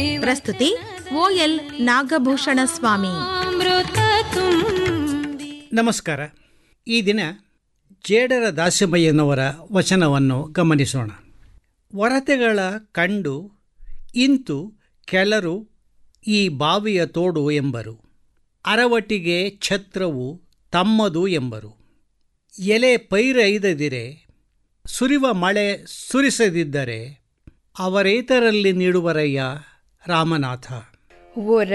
ಪ್ರಸ್ತುತಿ ಓಎಲ್ ನಾಗಭೂಷಣ ಸ್ವಾಮಿ ಅಮೃತ ತುಂಬಿ ನಮಸ್ಕಾರ ಈ ದಿನ ಜೇಡರ ದಾಸಮಯ್ಯನವರ ವಚನವನ್ನು ಗಮನಿಸೋಣ ವರತೆಗಳ ಕಂಡು ಇಂತು ಕೆಲರು ಈ ಬಾವಿಯ ತೋಡು ಎಂಬರು ಅರವಟಿಗೆ ಛತ್ರವು ತಮ್ಮದು ಎಂಬರು ಎಲೆ ಪೈರೈದದಿರೆ ಸುರಿವ ಮಳೆ ಸುರಿಸದಿದ್ದರೆ ಅವರೇತರಲ್ಲಿ ನೀಡುವರಯ್ಯ ರಾಮನಾಥ ಒರ